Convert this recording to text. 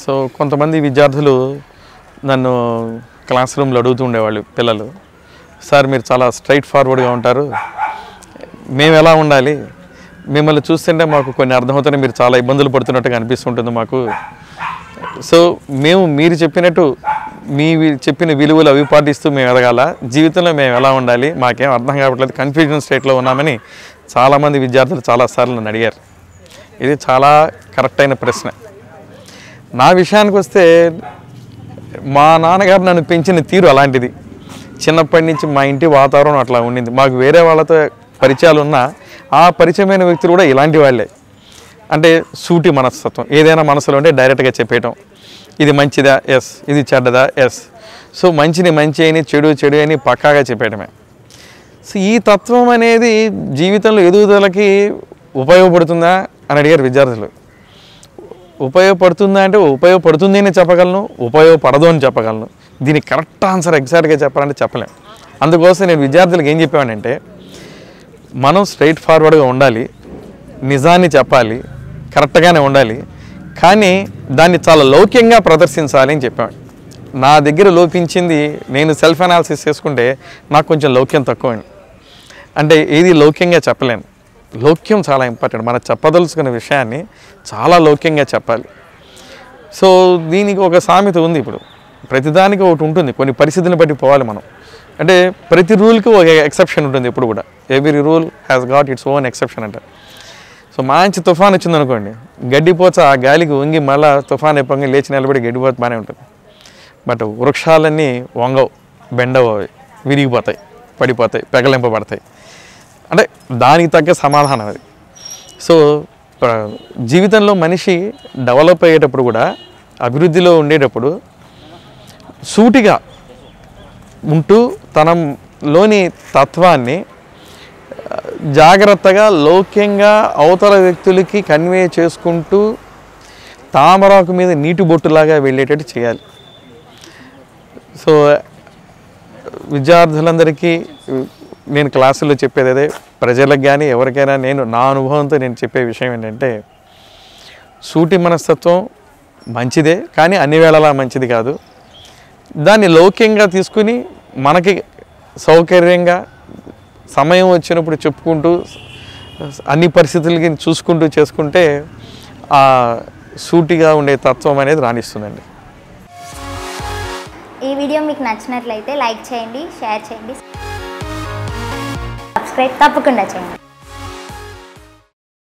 so కొంతమంది విద్యార్థులు నన్ను క్లాస్ రూమ్లో అడుగుతూ ఉండేవాళ్ళు పిల్లలు సార్ మీరు చాలా స్ట్రైట్ ఫార్వర్డ్గా ఉంటారు మేము ఎలా ఉండాలి మిమ్మల్ని చూస్తుంటే మాకు కొన్ని అర్థమవుతాయి మీరు చాలా ఇబ్బందులు పడుతున్నట్టుగా అనిపిస్తుంటుంది మాకు సో మేము మీరు చెప్పినట్టు మీ వి- చెప్పిన విలువలు అవి పాటిస్తూ మేము ఎదగాల జీవితంలో మేము ఎలా ఉండాలి మాకేం అర్థం కావట్లేదు కన్ఫ్యూజన్ స్టేట్లో ఉన్నామని చాలామంది విద్యార్థులు చాలాసార్లు నన్ను అడిగారు ఇది చాలా కరెక్ట్ అయిన ప్రశ్న నా విషయానికి వస్తే మా నాన్నగారు నన్ను పెంచిన తీరు అలాంటిది చిన్నప్పటి నుంచి మా ఇంటి వాతావరణం అట్లా ఉండింది మాకు వేరే వాళ్ళతో పరిచయాలు ఉన్నా ఆ పరిచయమైన వ్యక్తులు కూడా ఇలాంటి వాళ్ళే అంటే సూటి మనస్తత్వం ఏదైనా మనసులో ఉంటే డైరెక్ట్గా చెప్పేయటం ఇది మంచిదా ఎస్ ఇది చెడ్డదా ఎస్ సో మంచిని మంచి అని చెడు చెడు అని పక్కాగా చెప్పేయడమే సో ఈ తత్వం అనేది జీవితంలో ఎదుగుదలకి ఉపయోగపడుతుందా అని అడిగారు విద్యార్థులు ఉపయోగపడుతుందా అంటే ఉపయోగపడుతుంది అని చెప్పగలను ఉపయోగపడదు అని చెప్పగలను దీనికి కరెక్ట్ ఆన్సర్ ఎగ్జాక్ట్గా చెప్పాలంటే చెప్పలేం అందుకోసం నేను విద్యార్థులకు ఏం చెప్పానంటే మనం స్ట్రైట్ ఫార్వర్డ్గా ఉండాలి నిజాన్ని చెప్పాలి కరెక్ట్గానే ఉండాలి కానీ దాన్ని చాలా లౌక్యంగా ప్రదర్శించాలి అని చెప్పాను నా దగ్గర లోపించింది నేను సెల్ఫ్ అనాలిసిస్ చేసుకుంటే నాకు కొంచెం లౌక్యం తక్కువ అండి అంటే ఏది లౌక్యంగా చెప్పలేను లౌక్యం చాలా ఇంపార్టెంట్ మనం చెప్పదలుచుకున్న విషయాన్ని చాలా లౌక్యంగా చెప్పాలి సో దీనికి ఒక సామెత ఉంది ఇప్పుడు ప్రతిదానికి ఒకటి ఉంటుంది కొన్ని పరిస్థితులను బట్టి పోవాలి మనం అంటే ప్రతి రూల్కి ఒక ఎక్సెప్షన్ ఉంటుంది ఎప్పుడు కూడా every rule has got its own exception అంట సో మంచి తుఫాన్ వచ్చింది అనుకోండి గడ్డిపోచ ఆ గాలికి వంగి మళ్ళా తుఫాన్ ఎప్పంగా లేచి నిలబడి గడ్డిపోత బాగానే ఉంటుంది బట్ వృక్షాలన్నీ వంగవు బెండవు అవి విరిగిపోతాయి పడిపోతాయి పెగలింపబడతాయి అంటే దానికి తగ్గ సమాధానం అది సో ప్ర- జీవితంలో మనిషి డెవలప్ అయ్యేటప్పుడు కూడా అభివృద్ధిలో ఉండేటప్పుడు సూటిగా ఉంటూ తనలోని తత్వాన్ని ఆ, జాగ్రత్తగా లౌక్యంగా అవతల వ్యక్తులకి కన్వే చేసుకుంటూ తామరాకు మీద నీటి బొట్టులాగా వెళ్ళేటట్టు చేయాలి సో విద్యార్థులందరికీ నేను క్లాసుల్లో చెప్పేది అదే ప్రజలకు కానీ ఎవరికైనా నేను నా అనుభవంతో నేను చెప్పే విషయం ఏంటంటే సూటి మనస్తత్వం మంచిదే కానీ అన్ని వేళలా మంచిది కాదు దాన్ని లౌక్యంగా తీసుకుని మనకి సౌకర్యంగా సమయం వచ్చినప్పుడు చెప్పుకుంటూ అన్ని పరిస్థితులకి చూసుకుంటూ చేసుకుంటే ఆ సూటిగా ఉండే తత్వం అనేది రాణిస్తుందండి ఈ వీడియో మీకు నచ్చినట్లయితే లైక్ చేయండి షేర్ చేయండి సబ్స్క్రైబ్ తప్పకుండా చేయండి